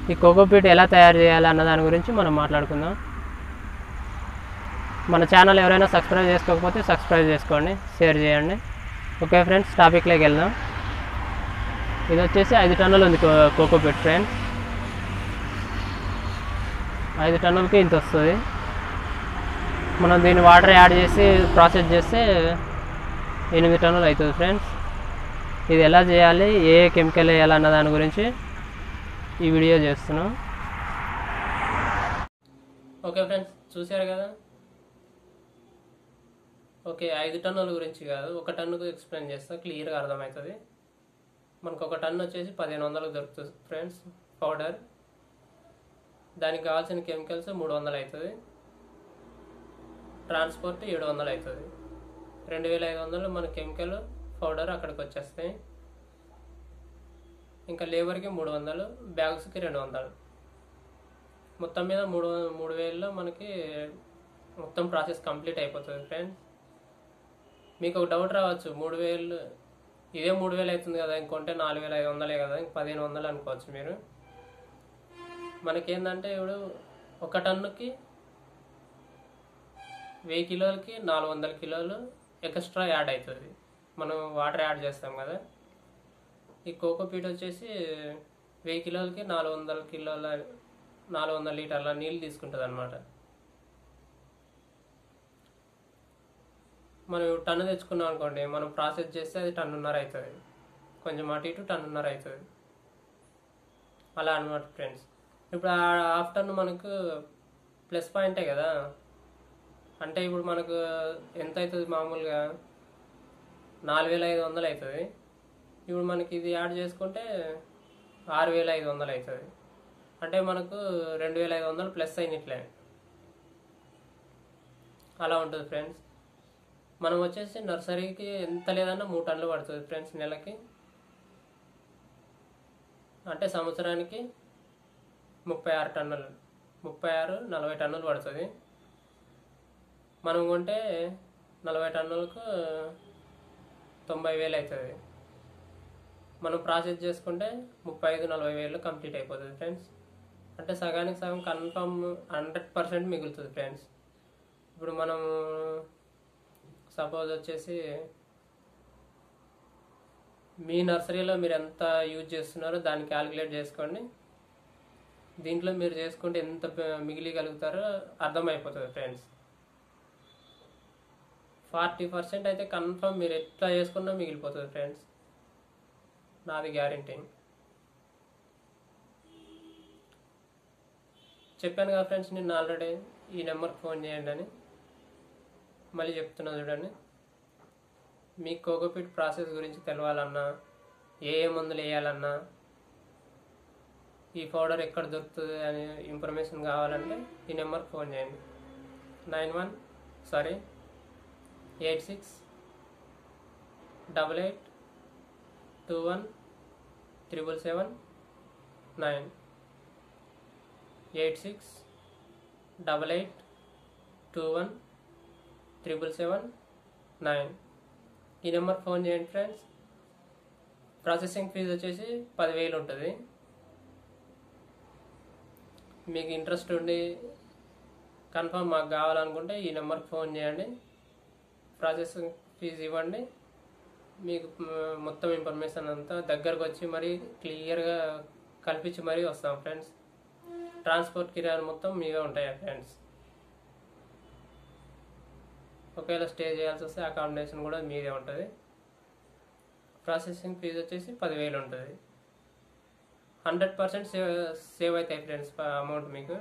ఈ కోకోపీట్ ఎలా తయారు చేయాలి అన్న దాని గురించి మనం మాట్లాడుకుందాం మన ఛానల్ ఎవరైనా సబ్స్క్రైబ్ చేసుకోకపోతే సబ్స్క్రైబ్ చేసుకోండి షేర్ చేయండి ఓకే ఫ్రెండ్స్ టాపిక్లోకి వెళ్దాం ఇది వచ్చేసి ఐదు టన్నులు ఉంది కో- కోకోపీట్ ఫ్రెండ్స్ ఐదు టన్నులకి ఇంత వస్తుంది మనం దీన్ని వాటర్ యాడ్ చేసి ప్రాసెస్ చేస్తే ఎనిమిది టన్నులు అవుతుంది ఫ్రెండ్స్ ఇది ఎలా చేయాలి ఏ ఏ కెమికల్ వేయాలి అన్న దాని గురించి ఈ వీడియో చేస్తున్నాం ఓకే ఫ్రెండ్స్ చూశారు కదా ఓకే ఐదు టన్నుల గురించి కాదు ఒక టన్నుకు ఎక్స్ప్లెయిన్ చేస్తా క్లియర్గా అర్థమవుతుంది మనకు ఒక టన్ను వచ్చేసి పదిహేను వందలకు దొరుకుతుంది ఫ్రెండ్స్ పౌడర్ దానికి కావాల్సిన కెమికల్స్ మూడు వందలు అవుతుంది ట్రాన్స్పోర్ట్ ఏడు వందలు అవుతుంది రెండు వేల ఐదు వందలు మన కెమికల్ పౌడర్ అక్కడికి వచ్చేస్తాయి ఇంకా లేబర్కి మూడు వందలు బ్యాగ్స్కి రెండు వందలు మొత్తం మీద మూడు మూడు వేలలో మనకి మొత్తం ప్రాసెస్ కంప్లీట్ అయిపోతుంది ఫ్రెండ్స్ మీకు ఒక డౌట్ రావచ్చు మూడు వేలు ఇదే మూడు వేలు అవుతుంది కదా ఇంకొంటే నాలుగు వేల ఐదు వందలే కదా ఇంక పదిహేను వందలు అనుకోవచ్చు మీరు మనకేందంటే ఇప్పుడు ఒక టన్నుకి వెయ్యి కిలోలకి నాలుగు వందల కిలోలు ఎక్స్ట్రా యాడ్ అవుతుంది మనం వాటర్ యాడ్ చేస్తాం కదా ఈ కోకోపీట్ వచ్చేసి వెయ్యి కిలోలకి నాలుగు వందల కిలోల నాలుగు వందల లీటర్ల నీళ్ళు తీసుకుంటుంది అనమాట మనం ఇప్పుడు టన్ను తెచ్చుకున్నాం అనుకోండి మనం ప్రాసెస్ చేస్తే అది టన్నున్నర అవుతుంది కొంచెం అటు ఇటు టన్నున్నర అవుతుంది అలా అనమాట ఫ్రెండ్స్ ఇప్పుడు ఆ హాఫ్ టన్ను మనకు ప్లస్ పాయింటే కదా అంటే ఇప్పుడు మనకు ఎంత అవుతుంది మామూలుగా నాలుగు వేల ఐదు వందలు అవుతుంది ఇప్పుడు మనకి ఇది యాడ్ చేసుకుంటే ఆరు వేల ఐదు వందలు అవుతుంది అంటే మనకు రెండు వేల ఐదు వందలు ప్లస్ అయినట్లే అలా ఉంటుంది ఫ్రెండ్స్ మనం వచ్చేసి నర్సరీకి ఎంత లేదన్నా మూడు టన్నులు పడుతుంది ఫ్రెండ్స్ నెలకి అంటే సంవత్సరానికి ముప్పై ఆరు టన్నులు ముప్పై ఆరు నలభై టన్నులు పడుతుంది మనం కొంటే నలభై టన్నులకు తొంభై వేలు అవుతుంది మనం ప్రాసెస్ చేసుకుంటే ముప్పై ఐదు నలభై వేలు కంప్లీట్ అయిపోతుంది ఫ్రెండ్స్ అంటే సగానికి సగం కన్ఫర్మ్ హండ్రెడ్ పర్సెంట్ మిగులుతుంది ఫ్రెండ్స్ ఇప్పుడు మనం సపోజ్ వచ్చేసి మీ నర్సరీలో మీరు ఎంత యూజ్ చేస్తున్నారో దాన్ని క్యాలిక్యులేట్ చేసుకోండి దీంట్లో మీరు చేసుకుంటే ఎంత ప- మిగిలిగలుగుతారో అర్థమైపోతుంది ఫ్రెండ్స్ ఫార్టీ పర్సెంట్ అయితే కన్ఫర్మ్ మీరు ఎట్లా చేసుకున్నా మిగిలిపోతుంది ఫ్రెండ్స్ నాది గ్యారంటీ చెప్పాను కదా ఫ్రెండ్స్ నిన్న ఆల్రెడీ ఈ నెంబర్కి ఫోన్ చేయండి అని మళ్ళీ చెప్తున్నా చూడండి మీకు కోకోపీట్ ప్రాసెస్ గురించి తెలవాలన్నా ఏ ఏ మందులు వేయాలన్నా ఈ పౌడర్ ఎక్కడ దొరుకుతుంది అనే ఇన్ఫర్మేషన్ కావాలంటే ఈ నెంబర్కి ఫోన్ చేయండి nine one sorry eight six double eight two one triple seven nine eight six double eight two one triple seven nine ఈ నెంబర్ ఫోన్ చేయండి ఫ్రెండ్స్ ప్రాసెసింగ్ ఫీజు వచ్చేసి పదివేలు ఉంటుంది మీకు ఇంట్రెస్ట్ ఉండి కన్ఫర్మ్ మాకు కావాలనుకుంటే ఈ నెంబర్కి ఫోన్ చేయండి ప్రాసెసింగ్ ఫీజు ఇవ్వండి మీకు మ- మొత్తం ఇన్ఫర్మేషన్ అంతా దగ్గరకు వచ్చి మరీ క్లియర్గా కల్పించి మరీ వస్తాం ఫ్రెండ్స్ ట్రాన్స్పోర్ట్ కిరాయిలు మొత్తం మీవే ఉంటాయి ఫ్రెండ్స్ ఒకవేళ స్టే చేయాల్సి వస్తే అకామిడేషన్ కూడా మీదే ఉంటుంది ప్రాసెసింగ్ ఫీజు వచ్చేసి పదివేలు ఉంటుంది హండ్రెడ్ పర్సెంట్ సేవ్ సేవ్ అవుతాయి ఫ్రెండ్స్ అమౌంట్ మీకు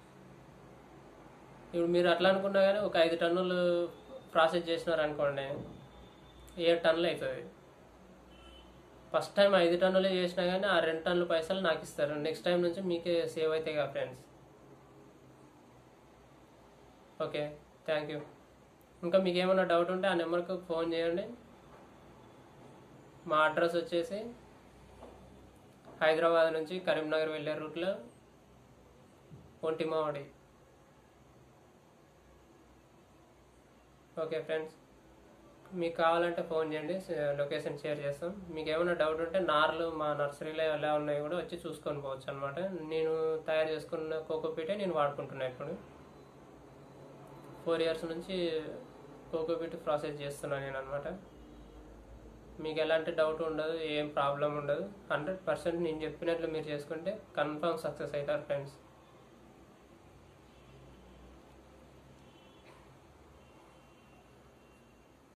ఇప్పుడు మీరు అట్లా అనుకున్నా కానీ ఒక ఐదు టన్నులు ప్రాసెస్ చేసినారు అనుకోండి ఏడు టన్నులు అవుతుంది ఫస్ట్ టైం ఐదు టన్నులే చేసినా కానీ ఆ రెండు టన్నుల పైసలు నాకు ఇస్తారు నెక్స్ట్ టైం నుంచి మీకే సేవ్ అవుతాయి కదా ఫ్రెండ్స్ ఓకే థ్యాంక్ యూ ఇంకా మీకు ఏమైనా డౌట్ ఉంటే ఆ నెంబర్కి ఫోన్ చేయండి మా అడ్రస్ వచ్చేసి హైదరాబాద్ నుంచి కరీంనగర్ వెళ్ళే రూట్లో ఒంటిమావడి ఓకే ఫ్రెండ్స్ మీకు కావాలంటే ఫోన్ చేయండి స- లొకేషన్ షేర్ చేస్తాం మీకు ఏమైనా డౌట్ ఉంటే నార్లు మా నర్సరీలో ఎలా ఉన్నాయో కూడా వచ్చి చూసుకొని పోవచ్చు అనమాట నేను తయారు చేసుకున్న కోకోపీటే నేను వాడుకుంటున్నాను ఇప్పుడు ఫోర్ ఇయర్స్ నుంచి కోకోపీట్ ప్రాసెస్ చేస్తున్నాను నేను అనమాట మీకు ఎలాంటి డౌట్ ఉండదు ఏం ప్రాబ్లం ఉండదు హండ్రెడ్ పర్సెంట్ నేను చెప్పినట్లు మీరు చేసుకుంటే కన్ఫర్మ్ సక్సెస్ అవుతారు ఫ్రెండ్స్